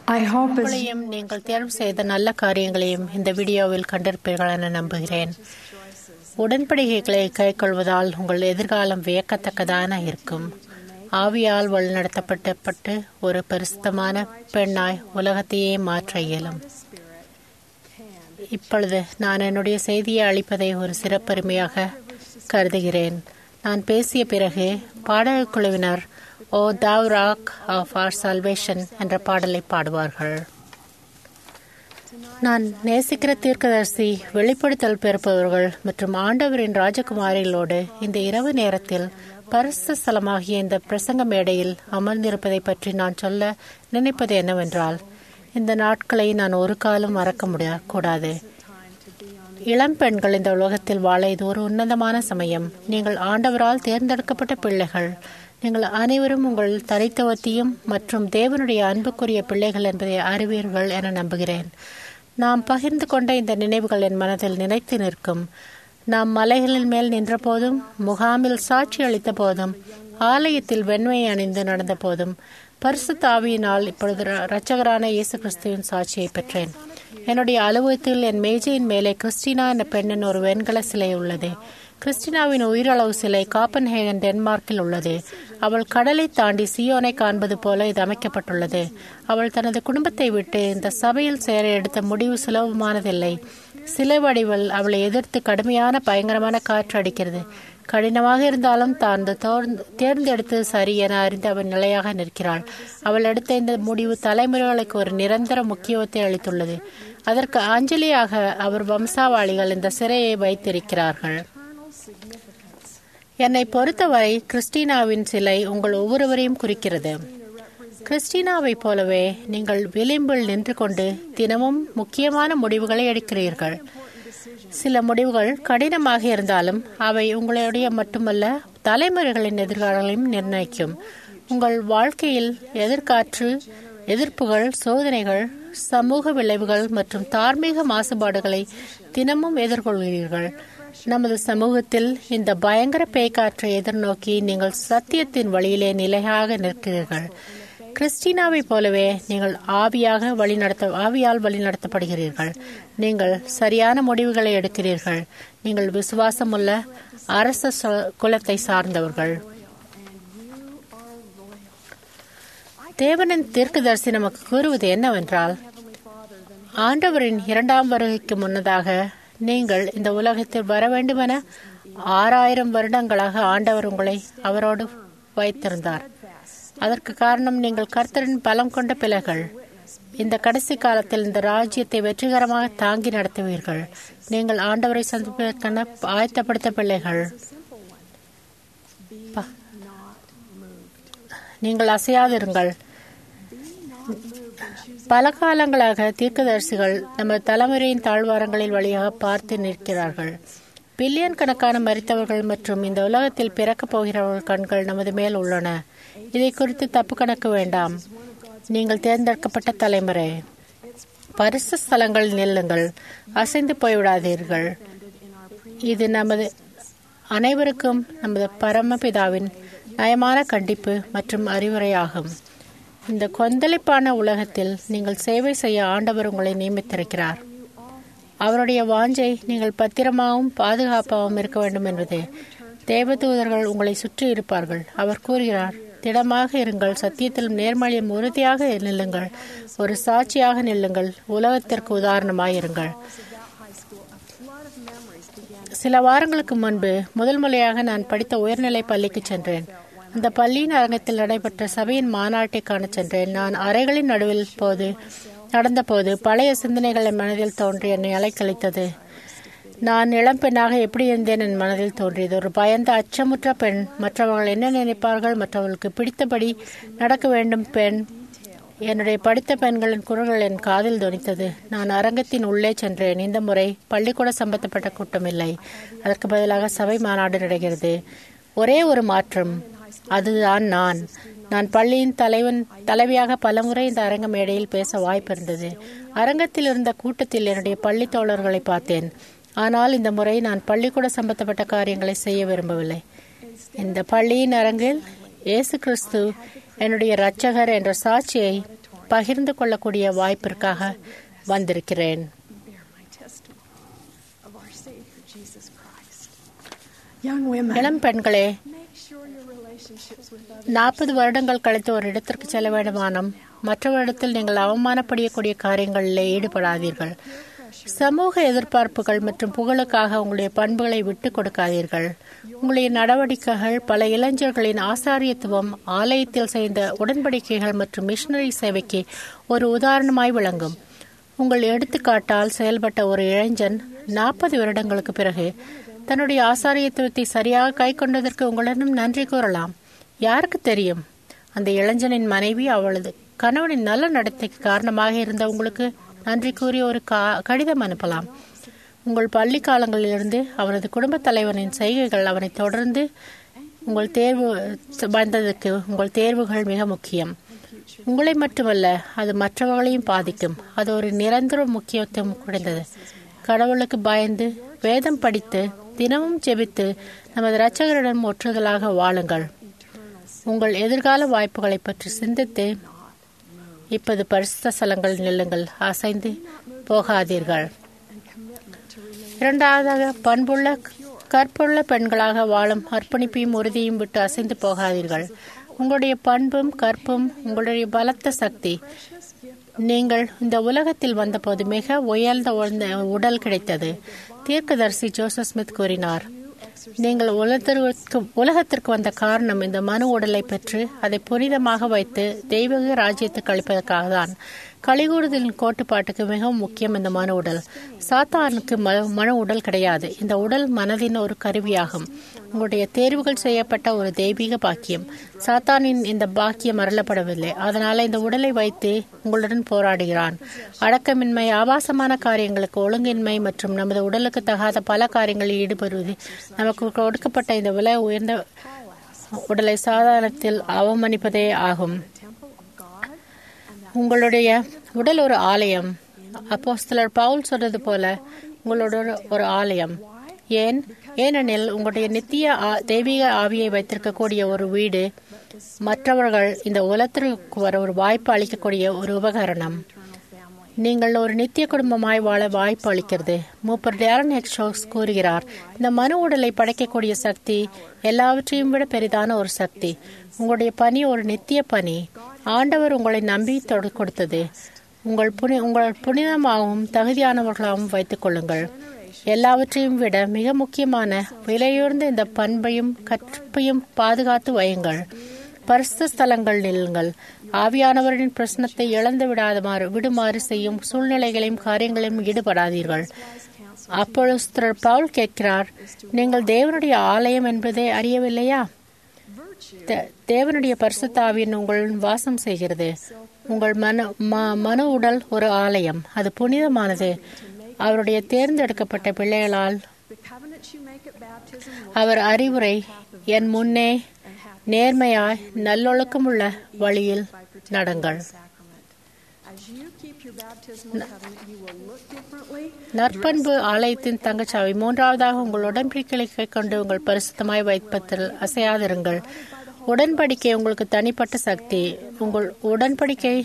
I hope as உங்களையும் நீங்கள் தேர்வு செய்த நல்ல காரியங்களையும் இந்த வீடியோவில் கண்டிருப்பீர்கள் என நம்புகிறேன் உடன்படிக்கைகளை கைக்கொள்வதால் உங்கள் எதிர்காலம் வியக்கத்தக்கதான இருக்கும் ஆவியால் வழிநடத்தப்பட்டப்பட்டு ஒரு பரிசுத்தமான பெண்ணாய் உலகத்தையே மாற்ற இயலும் இப்பொழுது நான் என்னுடைய செய்தியை அளிப்பதை ஒரு சிறப்பெருமையாக கருதுகிறேன் நான் பேசிய பிறகு பாடல் குழுவினர் oh thou rock of our salvation என்ற பாடலை பாடுவார்கள் நான் நேசிக்கிற தீர்க்கதரிசி வெளிப்படுத்தல் பெறுப்பவர்கள் மற்றும் ஆண்டவரின் ராஜகுமாரிகளோடு இந்த இரவு நேரத்தில் பரிசு ஸ்தலமாகிய இந்த பிரசங்க மேடையில் அமர்ந்திருப்பதை பற்றி நான் சொல்ல நினைப்பது என்னவென்றால் இந்த நாட்களை நான் ஒரு காலம் மறக்க முடிய கூடாது இளம் பெண்கள் இந்த உலகத்தில் வாழ இது ஒரு உன்னதமான சமயம் நீங்கள் ஆண்டவரால் தேர்ந்தெடுக்கப்பட்ட பிள்ளைகள் நீங்கள் அனைவரும் உங்கள் தனித்துவத்தையும் மற்றும் தேவனுடைய அன்புக்குரிய பிள்ளைகள் என்பதை அறிவீர்கள் என நம்புகிறேன் நாம் பகிர்ந்து கொண்ட இந்த நினைவுகள் என் மனதில் நினைத்து நிற்கும் நாம் மலைகளின் மேல் நின்ற போதும் முகாமில் சாட்சி அளித்த போதும் ஆலயத்தில் வெண்மையை அணிந்து நடந்த போதும் பரிசு தாவியினால் இப்பொழுது இரட்சகரான இயேசு கிறிஸ்துவின் சாட்சியை பெற்றேன் என்னுடைய அலுவலகத்தில் என் மேஜையின் மேலே கிறிஸ்டினா என்ற பெண்ணின் ஒரு வெண்கல சிலை உள்ளது கிறிஸ்டினாவின் உயிரளவு சிலை காப்பன்ஹேகன் டென்மார்க்கில் உள்ளது அவள் கடலை தாண்டி சியோனை காண்பது போல இது அமைக்கப்பட்டுள்ளது அவள் தனது குடும்பத்தை விட்டு இந்த சபையில் சேர எடுத்த முடிவு சுலபமானதில்லை சிலை வடிவல் அவளை எதிர்த்து கடுமையான பயங்கரமான காற்று அடிக்கிறது கடினமாக இருந்தாலும் தான் தேர்ந்தெடுத்தது சரி என அறிந்து அவள் நிலையாக நிற்கிறாள் அவள் எடுத்த இந்த முடிவு தலைமுறைகளுக்கு ஒரு நிரந்தர முக்கியத்துவத்தை அளித்துள்ளது அதற்கு அஞ்சலியாக அவர் வம்சாவாளிகள் இந்த சிறையை வைத்திருக்கிறார்கள் என்னை பொறுத்தவரை கிறிஸ்டினாவின் சிலை உங்கள் ஒவ்வொருவரையும் குறிக்கிறது கிறிஸ்டினாவை போலவே நீங்கள் விளிம்பில் நின்று கொண்டு தினமும் முக்கியமான முடிவுகளை எடுக்கிறீர்கள் சில முடிவுகள் கடினமாக இருந்தாலும் அவை உங்களுடைய மட்டுமல்ல தலைமுறைகளின் எதிர்காலங்களையும் நிர்ணயிக்கும் உங்கள் வாழ்க்கையில் எதிர்காற்று எதிர்ப்புகள் சோதனைகள் சமூக விளைவுகள் மற்றும் தார்மீக மாசுபாடுகளை தினமும் எதிர்கொள்கிறீர்கள் நமது சமூகத்தில் இந்த பயங்கர பேய்காற்றை எதிர்நோக்கி நீங்கள் சத்தியத்தின் வழியிலே நிலையாக நிற்கிறீர்கள் கிறிஸ்டினாவை போலவே நீங்கள் ஆவியாக வழிநடத்த ஆவியால் வழிநடத்தப்படுகிறீர்கள் நீங்கள் சரியான முடிவுகளை எடுக்கிறீர்கள் நீங்கள் விசுவாசமுள்ள அரச குலத்தை சார்ந்தவர்கள் தேவனின் தீர்க்கதரிசி நமக்கு கூறுவது என்னவென்றால் ஆண்டவரின் இரண்டாம் வருகைக்கு முன்னதாக நீங்கள் இந்த உலகத்தில் வர வேண்டுமென ஆறாயிரம் வருடங்களாக ஆண்டவர் உங்களை அவரோடு வைத்திருந்தார் அதற்கு காரணம் நீங்கள் கர்த்தரின் பலம் கொண்ட பிள்ளைகள் இந்த கடைசி காலத்தில் இந்த ராஜ்யத்தை வெற்றிகரமாக தாங்கி நடத்துவீர்கள் நீங்கள் ஆண்டவரை சந்திப்பதற்கான ஆயத்தப்படுத்த பிள்ளைகள் நீங்கள் அசையாதிருங்கள் பல காலங்களாக தீர்க்கதரிசிகள் நமது தலைமுறையின் தாழ்வாரங்களில் வழியாக பார்த்து நிற்கிறார்கள் பில்லியன் கணக்கான மறித்தவர்கள் மற்றும் இந்த உலகத்தில் பிறக்கப் போகிறவர்கள் கண்கள் நமது மேல் உள்ளன இதை குறித்து தப்பு கணக்கு வேண்டாம் நீங்கள் தேர்ந்தெடுக்கப்பட்ட தலைமுறை பரிசு ஸ்தலங்களில் நில்லுங்கள் அசைந்து போய்விடாதீர்கள் இது நமது அனைவருக்கும் நமது பரமபிதாவின் நயமான கண்டிப்பு மற்றும் அறிவுரையாகும் இந்த கொந்தளிப்பான உலகத்தில் நீங்கள் சேவை செய்ய ஆண்டவர் உங்களை நியமித்திருக்கிறார் அவருடைய வாஞ்சை நீங்கள் பத்திரமாகவும் பாதுகாப்பாகவும் இருக்க வேண்டும் என்பது தேவதூதர்கள் உங்களை சுற்றி இருப்பார்கள் அவர் கூறுகிறார் திடமாக இருங்கள் சத்தியத்திலும் நேர்மழியும் உறுதியாக நில்லுங்கள் ஒரு சாட்சியாக நில்லுங்கள் உலகத்திற்கு உதாரணமாக இருங்கள் சில வாரங்களுக்கு முன்பு முதல் முறையாக நான் படித்த உயர்நிலை பள்ளிக்கு சென்றேன் அந்த பள்ளியின் அரங்கத்தில் நடைபெற்ற சபையின் மாநாட்டை காண சென்றேன் நான் அறைகளின் நடுவில் போது நடந்தபோது பழைய சிந்தனைகள் என் மனதில் தோன்றி என்னை அலைக்கழித்தது நான் இளம் பெண்ணாக எப்படி இருந்தேன் என் மனதில் தோன்றியது ஒரு பயந்த அச்சமுற்ற பெண் மற்றவர்கள் என்ன நினைப்பார்கள் மற்றவர்களுக்கு பிடித்தபடி நடக்க வேண்டும் பெண் என்னுடைய படித்த பெண்களின் குரல்கள் என் காதில் துணித்தது நான் அரங்கத்தின் உள்ளே சென்றேன் இந்த முறை பள்ளிக்கூட சம்பந்தப்பட்ட கூட்டம் இல்லை அதற்கு பதிலாக சபை மாநாடு நடக்கிறது ஒரே ஒரு மாற்றம் அதுதான் நான் நான் பள்ளியின் தலைவன் தலைவியாக பலமுறை இந்த அரங்க மேடையில் பேச வாய்ப்பு இருந்தது அரங்கத்தில் இருந்த கூட்டத்தில் என்னுடைய பள்ளி தோழர்களை பார்த்தேன் ஆனால் இந்த முறை நான் பள்ளிக்கூட சம்பந்தப்பட்ட காரியங்களை செய்ய விரும்பவில்லை இந்த பள்ளியின் அரங்கில் இயேசு கிறிஸ்து என்னுடைய இரட்சகர் என்ற சாட்சியை பகிர்ந்து கொள்ளக்கூடிய வாய்ப்பிற்காக வந்திருக்கிறேன் bear my testimony of our Savior Jesus Christ. Young women, இளம் பெண்களே make sure your relationships with others நாற்பது வருடங்கள் கழித்து ஒரு இடத்திற்கு செல்ல வேண்டுமானம் மற்றவரிடத்தில் நீங்கள் அவமானப்படியக்கூடிய காரியங்களில் ஈடுபடாதீர்கள் சமூக எதிர்பார்ப்புகள் மற்றும் புகழுக்காக உங்களுடைய பண்புகளை விட்டுக் கொடுக்காதீர்கள் உங்களுடைய நடவடிக்கைகள் பல இளைஞர்களின் ஆசாரியத்துவம் ஆலயத்தில் செய்த உடன்படிக்கைகள் மற்றும் மிஷனரி சேவைக்கு ஒரு உதாரணமாய் விளங்கும் உங்கள் எடுத்துக்காட்டால் செயல்பட்ட ஒரு இளைஞன் நாற்பது வருடங்களுக்கு பிறகு தன்னுடைய ஆசாரியத்துவத்தை சரியாக கை கொண்டதற்கு உங்களிடம் நன்றி கூறலாம் யாருக்கு தெரியும் அந்த இளைஞனின் மனைவி அவளது கணவனின் நல்ல நடத்தைக்கு காரணமாக இருந்த உங்களுக்கு நன்றி கூறி ஒரு கா- கடிதம் அனுப்பலாம் உங்கள் பள்ளி காலங்களிலிருந்து அவனது குடும்பத் தலைவனின் செய்கைகள் அவனை தொடர்ந்து உங்கள் தேர்வு வந்ததுக்கு உங்கள் தேர்வுகள் மிக முக்கியம் உங்களை மட்டுமல்ல அது மற்றவர்களையும் பாதிக்கும் அது ஒரு நிரந்தர முக்கியத்துவம் குறைந்தது கடவுளுக்கு பயந்து வேதம் படித்து தினமும் ஜெபித்து நமது இரட்சகரிடம் ஒற்றுதலாக வாழுங்கள் உங்கள் எதிர்கால வாய்ப்புகளை பற்றி சிந்தித்து இப்போது பரிசுத்த ஸ்தலங்கள் நில்லுங்கள் அசைந்து போகாதீர்கள் இரண்டாவதாக பண்புள்ள கற்புள்ள பெண்களாக வாழும் அர்ப்பணிப்பையும் உறுதியும் விட்டு அசைந்து போகாதீர்கள் உங்களுடைய பண்பும் கற்பும் உங்களுடைய பலத்த சக்தி நீங்கள் இந்த உலகத்தில் வந்தபோது மிக உயர்ந்த உயர்ந்த உடல் கிடைத்தது தீர்க்கதரிசி ஜோசப் ஸ்மித் கூறினார் நீங்கள் உலகத்திற்கு உலகத்திற்கு வந்த காரணம் இந்த மனு உடலை பெற்று அதை புனிதமாக வைத்து தெய்வீக ராஜ்யத்துக்கு அளிப்பதற்காக தான் கலிகூடுதலின் கோட்டுப்பாட்டுக்கு மிகவும் முக்கியம் இந்த மனு உடல் சாத்தானுக்கு ம- மனு உடல் கிடையாது இந்த உடல் மனதின் ஒரு கருவியாகும் உங்களுடைய தேர்வுகள் செய்யப்பட்ட ஒரு தெய்வீக பாக்கியம் சாத்தானின் இந்த பாக்கியம் அருளப்படவில்லை அதனால இந்த உடலை வைத்து உங்களுடன் போராடுகிறான் அடக்கமின்மை ஆபாசமான காரியங்களுக்கு ஒழுங்கின்மை மற்றும் நமது உடலுக்கு தகாத பல காரியங்களில் ஈடுபடுவது நமக்கு கொடுக்கப்பட்ட இந்த விலை உயர்ந்த உடலை சாதாரணத்தில் அவமதிப்பதே ஆகும் உங்களுடைய உடல் ஒரு ஆலயம் அப்போஸ்தலர் பவுல் சொன்னது போல உங்களோட ஒரு- ஒரு ஆலயம் ஏன் ஏனெனில் உங்களுடைய நித்திய ஆ- தெய்வீக ஆவியை வைத்திருக்கக்கூடிய ஒரு வீடு மற்றவர்கள் இந்த உலகத்திற்கு வர ஒரு வாய்ப்பு அளிக்கக்கூடிய ஒரு உபகரணம் நீங்கள் ஒரு நித்திய குடும்பமாய் வாழ வாய்ப்பு அளிக்கிறது மூப்பர் டேரன் எக்ஷோக்ஸ் கூறுகிறார் இந்த மனு உடலை படைக்கக்கூடிய சக்தி எல்லாவற்றையும் விட பெரிதான ஒரு சக்தி உங்களுடைய பணி ஒரு நித்திய பணி ஆண்டவர் உங்களை நம்பி தொடு கொடுத்தது உங்கள் புனி உங்கள் புனிதமாகவும் தகுதியானவர்களாகவும் வைத்துக் கொள்ளுங்கள் எல்லாவற்றையும் விட மிக முக்கியமான விலையுயர்ந்த இந்த பண்பையும் கற்பையும் பாதுகாத்து வையுங்கள் பரிசுத்த ஸ்தலங்கள் நில்லுங்கள் ஆவியானவரின் பிரச்சனத்தை இழந்து விடாதமாறு விடுமாறு செய்யும் சூழ்நிலைகளையும் காரியங்களையும் ஈடுபடாதீர்கள் அப்பொழுது பவுல் கேட்கிறார் நீங்கள் தேவனுடைய ஆலயம் என்பதை அறியவில்லையா தே- தேவனுடைய பரிசுத்த ஆவியின் உங்கள் வாசம் செய்கிறது உங்கள் மன ம- மனு உடல் ஒரு ஆலயம் அது புனிதமானது அவருடைய தேர்ந்தெடுக்கப்பட்ட பிள்ளைகளால் The covenants you make at baptism will அவர் அறிவுரை என் முன்னே நேர்மையாய் நல்லொழுக்கமுள்ள வழியில் நடங்கள் sacrament. As you keep your baptismal covenant, you will look differently. நற்பண்பு ஆலயத்தின் தங்கச்சாவி மூன்றாவதாக உங்கள் உடன்படிக்கைகளை கொண்டு உங்கள் பரிசுத்தமாய் வைப்பதில் அசையாதிருங்கள் உடன்படிக்கை உங்களுக்கு தனிப்பட்ட சக்தி உங்கள் உடன்படிக்கை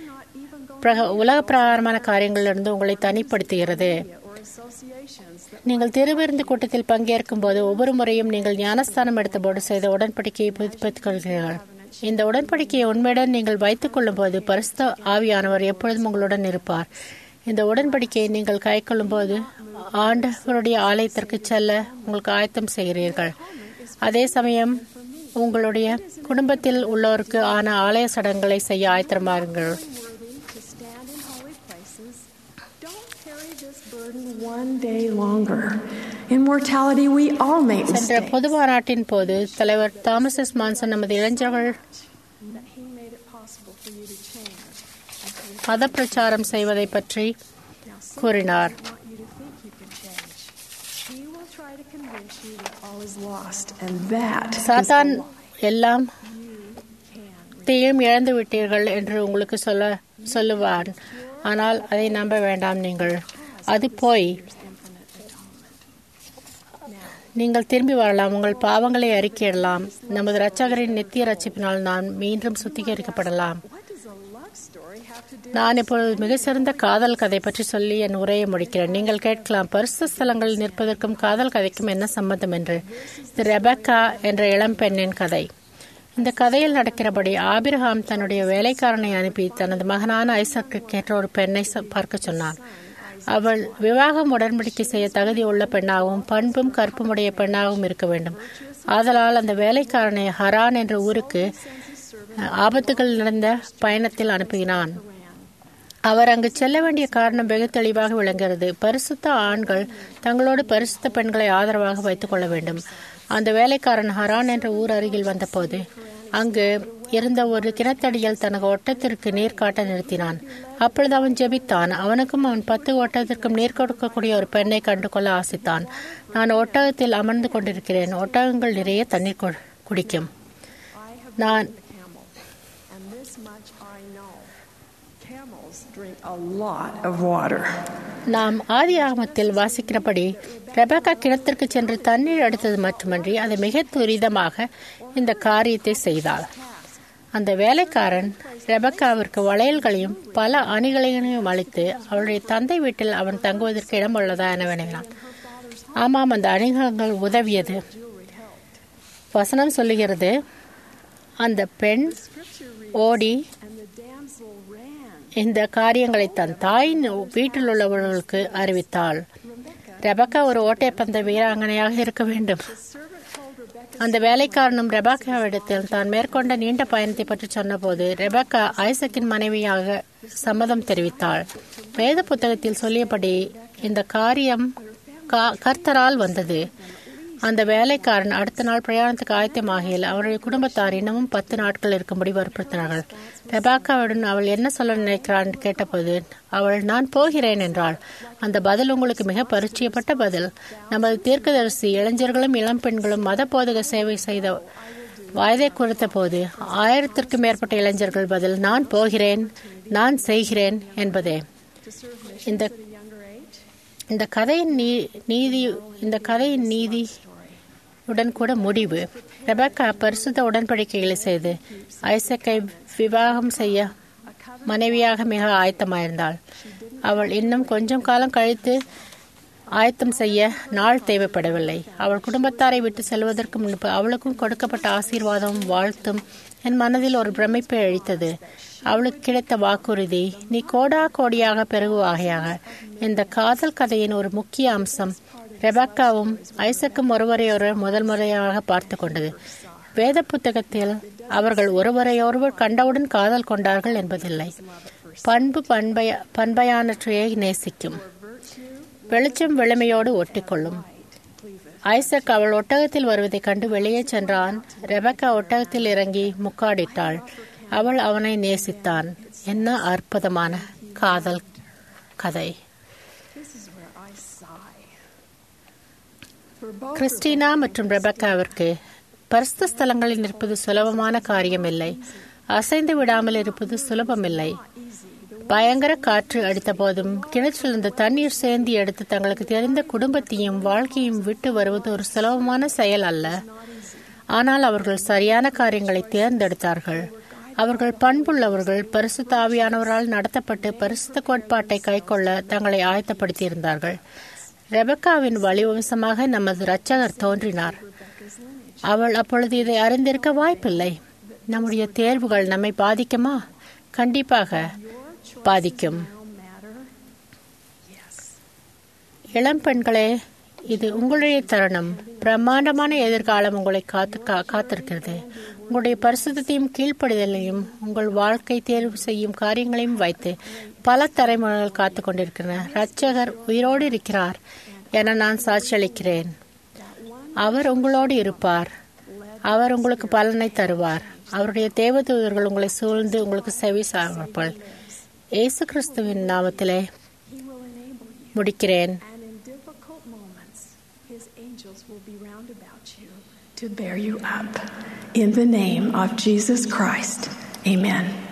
பிரக- உலக பிரகாரமான காரியங்களிலிருந்து உங்களை தனிப்படுத்துகிறது Or associations that நீங்கள் திருவிருந்து கூட்டத்தில் பங்கேற்கும் போது ஒவ்வொரு முறையும் நீங்கள் ஞானஸ்தானம் எடுத்தபோது செய்த உடன்படிக்கையை புதுப்பித்துக் கொள்கிறீர்கள் இந்த உடன்படிக்கையை உண்மையுடன் நீங்கள் வைத்துக் கொள்ளும் போது பரிசுத்த ஆவியானவர் எப்பொழுதும் உங்களுடன் இருப்பார் இந்த உடன்படிக்கையை நீங்கள் கைக்கொள்ளும் போது ஆண்டவருடைய ஆலயத்திற்கு செல்ல உங்களுக்கு ஆயத்தம் செய்கிறீர்கள் அதே சமயம் உங்களுடைய குடும்பத்தில் உள்ளோருக்கு ஆன ஆலய சடங்குகளை செய்ய ஆயத்தமாருங்கள் worthy to stand in holy places, don't carry this burden one day longer. In mortality, we all make சென்ற mistakes. பொது மாநாட்டின் போது தலைவர் தாமஸ் எஸ் மான்சன் நமது இளைஞர்கள் That He made it possible for you to change. மத பிரச்சாரம் செய்வதை பற்றி Now, Satan கூறினார் doesn't want you to think you can change. He will try to convince you that all is lost, and that is a சாத்தான் lie. எல்லாம் Can தீயும் இழந்து விட்டீர்கள் என்று உங்களுக்கு சொல்ல சொல்லுவான் ஆனால் அதை நம்ப வேண்டாம் நீங்கள் அது போய் நீங்கள் திரும்பி வரலாம் உங்கள் பாவங்களை அறிக்கையிடலாம் நமது இரட்சகரின் நித்திய ரட்சிப்பினால் நான் மீண்டும் சுத்திகரிக்கப்படலாம் What does a luck நான் இப்பொழுது மிக சிறந்த காதல் கதை பற்றி சொல்லி என் உரையை முடிக்கிறேன் நீங்கள் கேட்கலாம் பரிசு ஸ்தலங்களில் நிற்பதற்கும் காதல் கதைக்கும் என்ன சம்பந்தம் என்று இது ரெபக்கா என்ற இளம்பெண்ணின் கதை இந்த கதையில் நடக்கிறபடி ஆபிரகாம் தன்னுடைய வேலைக்காரனை அனுப்பி தனது மகனான ஐசக்கு கேட்ட ஒரு பெண்ணை பார்க்க சொன்னான் அவள் விவாகம் உடன்படிக்கை செய்ய தகுதி உள்ள பெண்ணாகவும் பண்பும் கற்புமுடைய பெண்ணாகவும் இருக்க வேண்டும் ஆதலால் அந்த வேலைக்காரனை ஹரான் என்ற ஊருக்கு ஆபத்துகள் நடந்த பயணத்தில் அனுப்பினான் அவர் அங்கு செல்ல வேண்டிய காரணம் வெகு தெளிவாக விளங்குகிறது பரிசுத்த ஆண்கள் தங்களோடு பரிசுத்த பெண்களை ஆதரவாக வைத்துக் கொள்ள வேண்டும் அந்த வேலைக்காரன் ஹரான் என்ற ஊர் அருகில் வந்தபோது அங்கு இருந்த ஒரு கிணத்தடியில் தனக்கு ஒட்டத்திற்கு நீர் காட்ட நிறுத்தினான் அப்பொழுது அவன் ஜெபித்தான் அவனுக்கும் அவன் பத்து ஒட்டகத்திற்கும் நீர் கொடுக்கக்கூடிய ஒரு பெண்ணை கண்டு கொள்ள ஆசித்தான் நான் ஒட்டகத்தில் அமர்ந்து கொண்டிருக்கிறேன் ஒட்டகங்கள் நிறைய தண்ணீர் குடிக்கும் நான் நாம் ஆதி ஆகமத்தில் வாசிக்கிறபடி ரெபக்கா கிணத்திற்கு சென்று தண்ணீர் எடுத்தது மட்டுமன்றி அதை மிக துரிதமாக இந்த காரியத்தை செய்தாள் அந்த வேலைக்காரன் ரெபக்காவிற்கு வளையல்களையும் பல அணிகளையும் அளித்து அவளுடைய தந்தை வீட்டில் அவன் தங்குவதற்கு இடம் உள்ளதா என வினவினான் ஆமாம் அந்த அணிகங்கள் உதவியது வசனம் சொல்லுகிறது அந்த பெண் ஓடி இந்த காரியங்களை தன் தாயின் வீட்டில் உள்ளவர்களுக்கு அறிவித்தாள் ரெபக்கா ஒரு ஓட்டைப்பந்த வீராங்கனையாக இருக்க வேண்டும் அந்த வேலைக்காரனும் ரெபாக்காவிடத்தில் தான் மேற்கொண்ட நீண்ட பயணத்தை பற்றி சொன்னபோது ரெபக்கா ஐசக்கின் மனைவியாக சம்மதம் தெரிவித்தாள் வேத புத்தகத்தில் சொல்லியபடி இந்த காரியம் கர்த்தரால் வந்தது அந்த வேலைக்காரன் அடுத்த நாள் பிரயாணத்துக்கு ஆயத்தமாகையில் அவருடைய குடும்பத்தார் இன்னமும் பத்து நாட்கள் இருக்கும்படி வற்புறுத்தினார்கள் ரெபாக்காவுடன் அவள் என்ன சொல்ல நினைக்கிறான் கேட்டபோது அவள் நான் போகிறேன் என்றாள் அந்த பதில் உங்களுக்கு மிக பரிச்சயப்பட்ட பதில் நமது தீர்க்கதரிசி இளைஞர்களும் இளம் பெண்களும் மத போதக சேவை செய்த வயதை குறித்த போது ஆயிரத்திற்கும் மேற்பட்ட இளைஞர்கள் பதில் நான் போகிறேன் நான் செய்கிறேன் என்பதே இந்த இந்த கதையின் நீதி இந்த கதையின் நீதி உடன் கூட முடிவு ரெபக்கா பரிசுத்த உடன்படிக்கைகளை செய்து ஐசக்கை விவாகம் செய்ய மனைவியாக மிக ஆயத்தமாயிருந்தாள் அவள் இன்னும் கொஞ்சம் காலம் கழித்து ஆயத்தம் செய்ய நாள் தேவைப்படவில்லை அவள் குடும்பத்தாரை விட்டு செல்வதற்கு முன்பு அவளுக்கும் கொடுக்கப்பட்ட ஆசீர்வாதமும் வாழ்த்தும் என் மனதில் ஒரு பிரமிப்பை அழித்தது அவளுக்கு கிடைத்த வாக்குறுதி நீ கோடா கோடியாக பெருகுவாகையாக இந்த காதல் கதையின் ஒரு முக்கிய அம்சம் ரெபக்காவும் ஐசக்கும் ஒருவரையொருவர் முதல் முறையாக பார்த்து கொண்டது வேத புத்தகத்தில் அவர்கள் ஒருவரையொருவர் கண்டவுடன் காதல் கொண்டார்கள் என்பதில்லை பண்பு பண்பய பண்பையானற்றையை நேசிக்கும் வெளிச்சம் வெளுமையோடு ஒட்டிக்கொள்ளும் ஐசக் அவள் ஒட்டகத்தில் வருவதை கண்டு வெளியே சென்றான் ரெபக்கா ஒட்டகத்தில் இறங்கி முக்காடிட்டாள் அவள் அவனை நேசித்தான் என்ன அற்புதமான காதல் கதை கிறிஸ்டினா மற்றும் ரெபக்காவிற்கு பரிசுத்த ஸ்தலங்களில் நிற்பது சுலபமான காரியம் இல்லை அசைந்து விடாமல் இருப்பது சுலபமில்லை பயங்கர காற்று அடித்த போதும் கிணற்றிலிருந்து தண்ணீர் சேர்ந்து எடுத்து தங்களுக்கு தெரிந்த குடும்பத்தையும் வாழ்க்கையும் விட்டு வருவது ஒரு சுலபமான செயல் அல்ல ஆனால் அவர்கள் சரியான காரியங்களை தேர்ந்தெடுத்தார்கள் அவர்கள் பண்புள்ளவர்கள் பரிசுத்த ஆவியானவரால் நடத்தப்பட்டு பரிசுத்த கோட்பாட்டை கைக்கொள்ள தங்களை ஆயத்தப்படுத்தியிருந்தார்கள் ரெபக்காவின் வழிவம்சமாக நமது இரட்சகர் தோன்றினார் அவள் அப்பொழுது இதை அறிந்திருக்க வாய்ப்பில்லை நம்முடைய தேர்வுகள் நம்மை பாதிக்குமா கண்டிப்பாக பாதிக்கும் இளம் பெண்களே இது உங்களுடைய தருணம் பிரம்மாண்டமான எதிர்காலம் உங்களை காத்து காத்திருக்கிறது உங்களுடைய பரிசுத்தையும் கீழ்ப்படிதலையும் உங்கள் வாழ்க்கை தேர்வு செய்யும் காரியங்களையும் வைத்து பல தலைமுறைகள் காத்து கொண்டிருக்கின்றன ரட்சகர் உயிரோடு இருக்கிறார் என நான் சாட்சியளிக்கிறேன் அவர் உங்களோடு இருப்பார் அவர் உங்களுக்கு பலனை தருவார் அவருடைய தேவதூதர்கள் உங்களை சூழ்ந்து உங்களுக்கு செவி சார்பார்கள் இயேசு கிறிஸ்துவின் நாமத்திலே முடிக்கிறேன் to bear you up. In the name of Jesus Christ, amen.